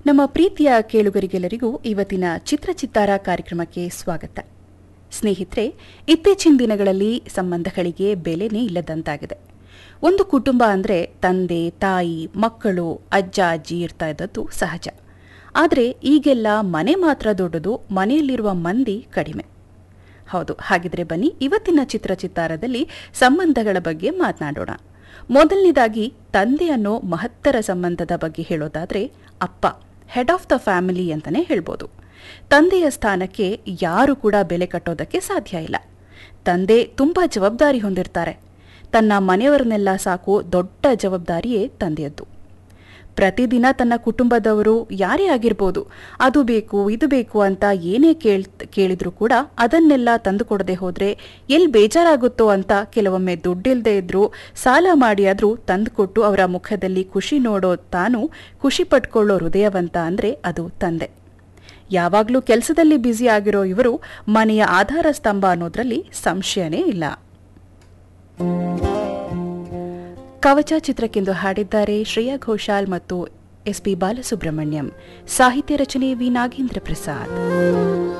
ನಮ್ಮ ಪ್ರೀತಿಯ ಕೇಳುಗರಿಗೆಲ್ಲರಿಗೂ ಇವತ್ತಿನ ಚಿತ್ರಚಿತ್ತಾರ ಕಾರ್ಯಕ್ರಮಕ್ಕೆ ಸ್ವಾಗತ ಸ್ನೇಹಿತರೆ ಇತ್ತೀಚಿನ ದಿನಗಳಲ್ಲಿ ಸಂಬಂಧಗಳಿಗೆ ಬೆಲೆನೇ ಇಲ್ಲದಂತಾಗಿದೆ ಒಂದು ಕುಟುಂಬ ಅಂದರೆ ತಂದೆ ತಾಯಿ ಮಕ್ಕಳು ಅಜ್ಜ ಅಜ್ಜಿ ಇರ್ತಾ ಇದ್ದದ್ದು ಸಹಜ ಆದರೆ ಈಗೆಲ್ಲ ಮನೆ ಮಾತ್ರ ದೊಡ್ಡದು ಮನೆಯಲ್ಲಿರುವ ಮಂದಿ ಕಡಿಮೆ ಹೌದು ಹಾಗಿದ್ರೆ ಬನ್ನಿ ಇವತ್ತಿನ ಚಿತ್ರಚಿತ್ತಾರದಲ್ಲಿ ಸಂಬಂಧಗಳ ಬಗ್ಗೆ ಮಾತನಾಡೋಣ ಮೊದಲನೇದಾಗಿ ತಂದೆ ಅನ್ನೋ ಮಹತ್ತರ ಸಂಬಂಧದ ಬಗ್ಗೆ ಹೇಳೋದಾದ್ರೆ ಅಪ್ಪ ಹೆಡ್ ಆಫ್ ದ ಫ್ಯಾಮಿಲಿ ಅಂತಾನೆ ಹೇಳ್ಬೋದು ತಂದೆಯ ಸ್ಥಾನಕ್ಕೆ ಯಾರು ಕೂಡ ಬೆಲೆ ಕಟ್ಟೋದಕ್ಕೆ ಸಾಧ್ಯ ಇಲ್ಲ ತಂದೆ ತುಂಬಾ ಜವಾಬ್ದಾರಿ ಹೊಂದಿರ್ತಾರೆ ತನ್ನ ಮನೆಯವರನ್ನೆಲ್ಲ ಸಾಕು ದೊಡ್ಡ ಜವಾಬ್ದಾರಿಯೇ ತಂದೆಯದ್ದು ಪ್ರತಿದಿನ ತನ್ನ ಕುಟುಂಬದವರು ಯಾರೇ ಆಗಿರ್ಬೋದು ಅದು ಬೇಕು ಇದು ಬೇಕು ಅಂತ ಏನೇ ಕೇಳ್ ಕೇಳಿದ್ರು ಕೂಡ ಅದನ್ನೆಲ್ಲ ತಂದುಕೊಡದೆ ಹೋದ್ರೆ ಎಲ್ಲಿ ಬೇಜಾರಾಗುತ್ತೋ ಅಂತ ಕೆಲವೊಮ್ಮೆ ದುಡ್ಡಿಲ್ದೇ ಇದ್ರು ಸಾಲ ಮಾಡಿ ಆದ್ರೂ ತಂದುಕೊಟ್ಟು ಅವರ ಮುಖದಲ್ಲಿ ಖುಷಿ ನೋಡೋ ತಾನು ಖುಷಿ ಪಟ್ಕೊಳ್ಳೋ ಹೃದಯವಂತ ಅಂದ್ರೆ ಅದು ತಂದೆ ಯಾವಾಗಲೂ ಕೆಲಸದಲ್ಲಿ ಬ್ಯುಸಿ ಆಗಿರೋ ಇವರು ಮನೆಯ ಆಧಾರ ಸ್ತಂಭ ಅನ್ನೋದ್ರಲ್ಲಿ ಸಂಶಯನೇ ಇಲ್ಲ ಕವಚ ಚಿತ್ರಕ್ಕೆಂದು ಹಾಡಿದ್ದಾರೆ ಶ್ರೇಯಾ ಘೋಷಾಲ್ ಮತ್ತು ಎಸ್ ಪಿ ಬಾಲಸುಬ್ರಹ್ಮಣ್ಯಂ ಸಾಹಿತ್ಯ ರಚನೆ ವಿ ನಾಗೇಂದ್ರ ಪ್ರಸಾದ್